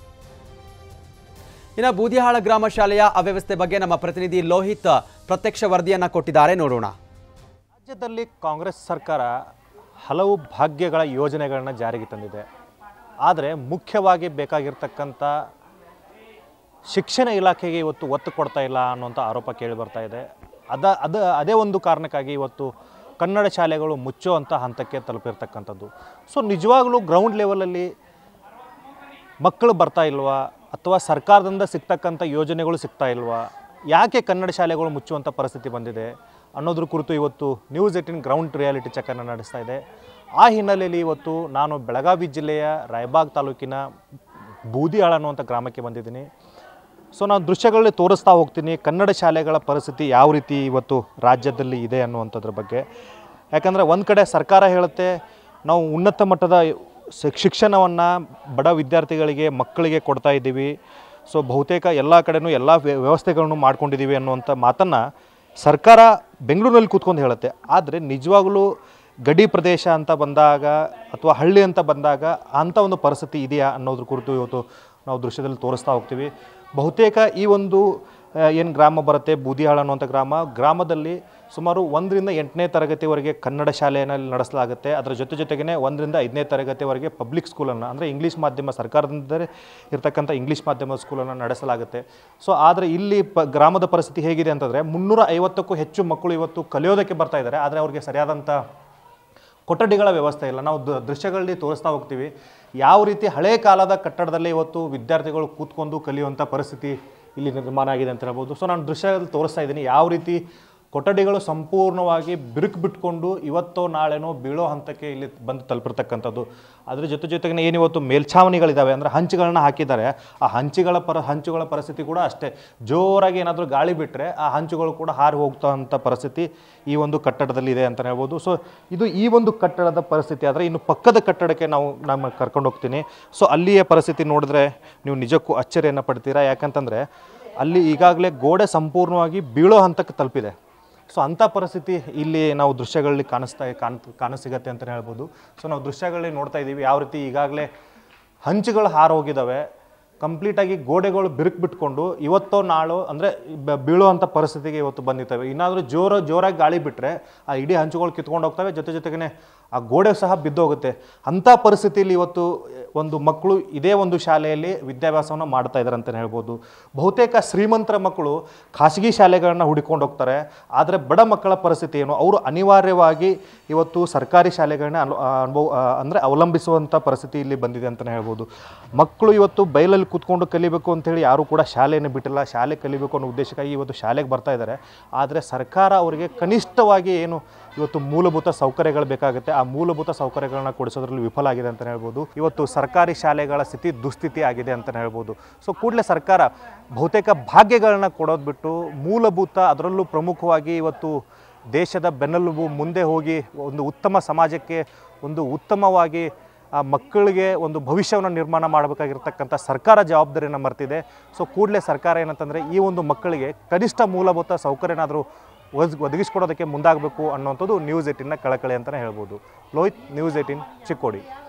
ಇನ್ನು ಬೂದಿಹಾಳ ಗ್ರಾಮ ಶಾಲೆಯ ಅವ್ಯವಸ್ಥೆ ಬಗ್ಗೆ ನಮ್ಮ ಪ್ರತಿನಿಧಿ ಲೋಹಿತ್ ಪ್ರತ್ಯಕ್ಷ ವರದಿಯನ್ನ ಕೊಟ್ಟಿದ್ದಾರೆ ನೋಡೋಣ ರಾಜ್ಯದಲ್ಲಿ ಕಾಂಗ್ರೆಸ್ ಸರ್ಕಾರ ಹಲವು ಭಾಗ್ಯಗಳ ಯೋಜನೆಗಳನ್ನ ಜಾರಿಗೆ ತಂದಿದೆ ಆದರೆ ಮುಖ್ಯವಾಗಿ ಬೇಕಾಗಿರ್ತಕ್ಕಂಥ ಶಿಕ್ಷಣ ಇಲಾಖೆಗೆ ಇವತ್ತು ಒತ್ತು ಕೊಡ್ತಾ ಇಲ್ಲ ಅನ್ನುವಂಥ ಆರೋಪ ಕೇಳಿ ಬರ್ತಾ ಇದೆ ಅದ ಅದ ಅದೇ ಒಂದು ಕಾರಣಕ್ಕಾಗಿ ಇವತ್ತು ಕನ್ನಡ ಶಾಲೆಗಳು ಮುಚ್ಚುವಂಥ ಹಂತಕ್ಕೆ ತಲುಪಿರ್ತಕ್ಕಂಥದ್ದು ಸೊ ನಿಜವಾಗ್ಲೂ ಗ್ರೌಂಡ್ ಲೆವೆಲಲ್ಲಿ ಮಕ್ಕಳು ಬರ್ತಾ ಇಲ್ವಾ ಅಥವಾ ಸರ್ಕಾರದಿಂದ ಸಿಗ್ತಕ್ಕಂಥ ಯೋಜನೆಗಳು ಸಿಗ್ತಾ ಇಲ್ವಾ ಯಾಕೆ ಕನ್ನಡ ಶಾಲೆಗಳು ಮುಚ್ಚುವಂಥ ಪರಿಸ್ಥಿತಿ ಬಂದಿದೆ ಅನ್ನೋದ್ರ ಕುರಿತು ಇವತ್ತು ನ್ಯೂಸ್ ಏಟಿನ್ ಗ್ರೌಂಡ್ ರಿಯಾಲಿಟಿ ಚೆಕ್ಕನ್ನು ನಡೆಸ್ತಾ ಇದೆ ಆ ಹಿನ್ನೆಲೆಯಲ್ಲಿ ಇವತ್ತು ನಾನು ಬೆಳಗಾವಿ ಜಿಲ್ಲೆಯ ರಾಯಬಾಗ್ ತಾಲೂಕಿನ ಬೂದಿಯಾಳ ಅನ್ನುವಂಥ ಗ್ರಾಮಕ್ಕೆ ಬಂದಿದ್ದೀನಿ ಸೊ ನಾನು ದೃಶ್ಯಗಳಲ್ಲಿ ತೋರಿಸ್ತಾ ಹೋಗ್ತೀನಿ ಕನ್ನಡ ಶಾಲೆಗಳ ಪರಿಸ್ಥಿತಿ ಯಾವ ರೀತಿ ಇವತ್ತು ರಾಜ್ಯದಲ್ಲಿ ಇದೆ ಅನ್ನುವಂಥದ್ರ ಬಗ್ಗೆ ಯಾಕಂದರೆ ಒಂದು ಕಡೆ ಸರ್ಕಾರ ಹೇಳುತ್ತೆ ನಾವು ಉನ್ನತ ಮಟ್ಟದ ಶಿಕ್- ಶಿಕ್ಷಣವನ್ನು ಬಡ ವಿದ್ಯಾರ್ಥಿಗಳಿಗೆ ಮಕ್ಕಳಿಗೆ ಕೊಡ್ತಾ ಇದ್ದೀವಿ ಸೊ ಬಹುತೇಕ ಎಲ್ಲ ಕಡೆನೂ ಎಲ್ಲ ವ್ಯ- ವ್ಯವಸ್ಥೆಗಳನ್ನು ಮಾಡ್ಕೊಂಡಿದ್ದೀವಿ ಅನ್ನುವಂಥ ಮಾತನ್ನು ಸರ್ಕಾರ ಬೆಂಗಳೂರಿನಲ್ಲಿ ಕೂತ್ಕೊಂಡು ಹೇಳುತ್ತೆ ಆದರೆ ನಿಜವಾಗಲೂ ಗಡಿ ಪ್ರದೇಶ ಅಂತ ಬಂದಾಗ ಅಥವಾ ಹಳ್ಳಿ ಅಂತ ಬಂದಾಗ ಅಂಥ ಒಂದು ಪರಿಸ್ಥಿತಿ ಇದೆಯಾ ಅನ್ನೋದ್ರ ಕುರಿತು ಇವತ್ತು ನಾವು ದೃಶ್ಯದಲ್ಲಿ ತೋರಿಸ್ತಾ ಹೋಗ್ತೀವಿ ಬಹುತೇಕ ಈ ಒಂದು ಏನು ಗ್ರಾಮ ಬರುತ್ತೆ ಬೂದಿಹಾಳ ಅನ್ನುವಂಥ ಗ್ರಾಮ ಗ್ರಾಮದಲ್ಲಿ ಸುಮಾರು ಒಂದರಿಂದ ಎಂಟನೇ ತರಗತಿವರೆಗೆ ಕನ್ನಡ ಶಾಲೆಯಲ್ಲಿ ನಡೆಸಲಾಗುತ್ತೆ ಅದರ ಜೊತೆ ಜೊತೆಗೇ ಒಂದರಿಂದ ಐದನೇ ತರಗತಿವರೆಗೆ ಪಬ್ಲಿಕ್ ಸ್ಕೂಲನ್ನು ಅಂದರೆ ಇಂಗ್ಲೀಷ್ ಮಾಧ್ಯಮ ಸರ್ಕಾರದಿಂದ ಇರ್ತಕ್ಕಂಥ ಇಂಗ್ಲೀಷ್ ಮಾಧ್ಯಮ ಸ್ಕೂಲನ್ನು ನಡೆಸಲಾಗುತ್ತೆ ಸೊ ಆದರೆ ಇಲ್ಲಿ ಪ ಗ್ರಾಮದ ಪರಿಸ್ಥಿತಿ ಹೇಗಿದೆ ಅಂತಂದರೆ ಮುನ್ನೂರ ಐವತ್ತಕ್ಕೂ ಹೆಚ್ಚು ಮಕ್ಕಳು ಇವತ್ತು ಕಲಿಯೋದಕ್ಕೆ ಬರ್ತಾ ಇದ್ದಾರೆ ಆದರೆ ಅವ್ರಿಗೆ ಸರಿಯಾದಂಥ ಕೊಠಡಿಗಳ ವ್ಯವಸ್ಥೆ ಇಲ್ಲ ನಾವು ದ- ದೃಶ್ಯಗಳಲ್ಲಿ ತೋರಿಸ್ತಾ ಹೋಗ್ತೀವಿ ಯಾವ ರೀತಿ ಹಳೆ ಕಾಲದ ಕಟ್ಟಡದಲ್ಲಿ ಇವತ್ತು ವಿದ್ಯಾರ್ಥಿಗಳು ಕೂತ್ಕೊಂಡು ಕಲಿಯುವಂಥ ಪರಿಸ್ಥಿತಿ ಇಲ್ಲಿ ನಿರ್ಮಾಣ ಆಗಿದೆ ಅಂತ ಹೇಳ್ಬೋದು ಸೊ ನಾನು ದೃಶ್ಯದಲ್ಲಿ ತೋರಿಸ್ತಾ ಇದ್ದೀನಿ ಯಾವ ರೀತಿ ಕೊಠಡಿಗಳು ಸಂಪೂರ್ಣವಾಗಿ ಬಿರುಕು ಬಿಟ್ಕೊಂಡು ಇವತ್ತೋ ನಾಳೆನೋ ಬೀಳೋ ಹಂತಕ್ಕೆ ಇಲ್ಲಿ ಬಂದು ತಲುಪಿರ್ತಕ್ಕಂಥದ್ದು ಅದ್ರ ಜೊತೆ ಜೊತೆಗೆ ಏನು ಇವತ್ತು ಮೇಲ್ಛಾವಣಿಗಳಿದ್ದಾವೆ ಅಂದರೆ ಹಂಚುಗಳನ್ನ ಹಾಕಿದ್ದಾರೆ ಆ ಹಂಚುಗಳ ಪರ ಹಂಚುಗಳ ಪರಿಸ್ಥಿತಿ ಕೂಡ ಅಷ್ಟೇ ಜೋರಾಗಿ ಏನಾದರೂ ಗಾಳಿ ಬಿಟ್ಟರೆ ಆ ಹಂಚುಗಳು ಕೂಡ ಹಾರಿ ಹೋಗ್ತಂಥ ಪರಿಸ್ಥಿತಿ ಈ ಒಂದು ಕಟ್ಟಡದಲ್ಲಿ ಇದೆ ಅಂತ ಹೇಳ್ಬೋದು ಸೊ ಇದು ಈ ಒಂದು ಕಟ್ಟಡದ ಪರಿಸ್ಥಿತಿ ಆದರೆ ಇನ್ನು ಪಕ್ಕದ ಕಟ್ಟಡಕ್ಕೆ ನಾವು ನಮ್ಮ ಕರ್ಕೊಂಡು ಹೋಗ್ತೀನಿ ಸೊ ಅಲ್ಲಿಯ ಪರಿಸ್ಥಿತಿ ನೋಡಿದ್ರೆ ನೀವು ನಿಜಕ್ಕೂ ಅಚ್ಚರಿಯನ್ನು ಪಡ್ತೀರಾ ಯಾಕಂತಂದರೆ ಅಲ್ಲಿ ಈಗಾಗಲೇ ಗೋಡೆ ಸಂಪೂರ್ಣವಾಗಿ ಬೀಳೋ ಹಂತಕ್ಕೆ ತಲುಪಿದೆ ಸೊ ಅಂಥ ಪರಿಸ್ಥಿತಿ ಇಲ್ಲಿ ನಾವು ದೃಶ್ಯಗಳಲ್ಲಿ ಕಾಣಿಸ್ತಾ ಕಾಣ್ ಕಾಣಸಿಗತ್ತೆ ಅಂತಲೇ ಹೇಳ್ಬೋದು ಸೊ ನಾವು ದೃಶ್ಯಗಳಲ್ಲಿ ನೋಡ್ತಾ ಇದ್ದೀವಿ ಯಾವ ರೀತಿ ಈಗಾಗಲೇ ಹಂಚುಗಳು ಹಾರೋಗಿದ್ದಾವೆ ಕಂಪ್ಲೀಟಾಗಿ ಗೋಡೆಗಳು ಬಿರುಕು ಬಿಟ್ಕೊಂಡು ಇವತ್ತೋ ನಾಳೋ ಅಂದರೆ ಬೀಳುವಂಥ ಪರಿಸ್ಥಿತಿಗೆ ಇವತ್ತು ಬಂದಿರ್ತವೆ ಇನ್ನಾದರೂ ಜೋರ ಜೋರಾಗಿ ಗಾಳಿ ಬಿಟ್ಟರೆ ಆ ಇಡೀ ಹಂಚುಗಳು ಕಿತ್ಕೊಂಡು ಹೋಗ್ತವೆ ಜೊತೆ ಜೊತೆಗೇ ಆ ಗೋಡೆ ಸಹ ಬಿದ್ದೋಗುತ್ತೆ ಅಂಥ ಪರಿಸ್ಥಿತಿಯಲ್ಲಿ ಇವತ್ತು ಒಂದು ಮಕ್ಕಳು ಇದೇ ಒಂದು ಶಾಲೆಯಲ್ಲಿ ವಿದ್ಯಾಭ್ಯಾಸವನ್ನು ಮಾಡ್ತಾ ಇದ್ದಾರೆ ಅಂತಲೇ ಹೇಳ್ಬೋದು ಬಹುತೇಕ ಶ್ರೀಮಂತರ ಮಕ್ಕಳು ಖಾಸಗಿ ಶಾಲೆಗಳನ್ನ ಹುಡುಕೊಂಡು ಹೋಗ್ತಾರೆ ಆದರೆ ಬಡ ಮಕ್ಕಳ ಪರಿಸ್ಥಿತಿ ಏನು ಅವರು ಅನಿವಾರ್ಯವಾಗಿ ಇವತ್ತು ಸರ್ಕಾರಿ ಶಾಲೆಗಳನ್ನ ಅನು ಅನುಭವ ಅಂದರೆ ಅವಲಂಬಿಸುವಂಥ ಪರಿಸ್ಥಿತಿ ಇಲ್ಲಿ ಬಂದಿದೆ ಅಂತಲೇ ಹೇಳ್ಬೋದು ಮಕ್ಕಳು ಇವತ್ತು ಬಯಲಲ್ಲಿ ಕೂತ್ಕೊಂಡು ಕಲಿಬೇಕು ಅಂತೇಳಿ ಯಾರೂ ಕೂಡ ಶಾಲೆಯನ್ನು ಬಿಟ್ಟಿಲ್ಲ ಶಾಲೆ ಕಲಿಬೇಕು ಅನ್ನೋ ಉದ್ದೇಶಕ್ಕಾಗಿ ಇವತ್ತು ಶಾಲೆಗೆ ಬರ್ತಾ ಇದ್ದಾರೆ ಆದರೆ ಸರ್ಕಾರ ಅವರಿಗೆ ಕನಿಷ್ಠವಾಗಿ ಏನು ಇವತ್ತು ಮೂಲಭೂತ ಸೌಕರ್ಯಗಳು ಬೇಕಾಗುತ್ತೆ ಆ ಮೂಲಭೂತ ಸೌಕರ್ಯಗಳನ್ನ ಕೊಡಿಸೋದ್ರಲ್ಲಿ ವಿಫಲ ಆಗಿದೆ ಅಂತಲೇ ಹೇಳ್ಬೋದು ಇವತ್ತು ಸರ್ಕಾರಿ ಶಾಲೆಗಳ ಸ್ಥಿತಿ ದುಸ್ಥಿತಿ ಆಗಿದೆ ಅಂತಲೇ ಹೇಳ್ಬೋದು ಸೊ ಕೂಡಲೇ ಸರ್ಕಾರ ಬಹುತೇಕ ಭಾಗ್ಯಗಳನ್ನ ಕೊಡೋದು ಬಿಟ್ಟು ಮೂಲಭೂತ ಅದರಲ್ಲೂ ಪ್ರಮುಖವಾಗಿ ಇವತ್ತು ದೇಶದ ಬೆನ್ನೆಲುಬು ಮುಂದೆ ಹೋಗಿ ಒಂದು ಉತ್ತಮ ಸಮಾಜಕ್ಕೆ ಒಂದು ಉತ್ತಮವಾಗಿ ಆ ಮಕ್ಕಳಿಗೆ ಒಂದು ಭವಿಷ್ಯವನ್ನು ನಿರ್ಮಾಣ ಮಾಡಬೇಕಾಗಿರ್ತಕ್ಕಂಥ ಸರ್ಕಾರ ಜವಾಬ್ದಾರಿಯನ್ನು ಮರ್ತಿದೆ ಸೊ ಕೂಡಲೇ ಸರ್ಕಾರ ಏನಂತಂದರೆ ಈ ಒಂದು ಮಕ್ಕಳಿಗೆ ಕನಿಷ್ಠ ಮೂಲಭೂತ ಸೌಕರ್ಯನಾದರೂ ಒದಗಿ ಒದಗಿಸ್ಕೊಡೋದಕ್ಕೆ ಮುಂದಾಗಬೇಕು ಅನ್ನೋಂಥದ್ದು ನ್ಯೂಸ್ ಏಟಿನ ಕಳಕಳಿ ಅಂತಲೇ ಹೇಳ್ಬೋದು ಲೋಹಿತ್ ನ್ಯೂಸ್ ಏಟಿನ್ ಚಿಕ್ಕೋಡಿ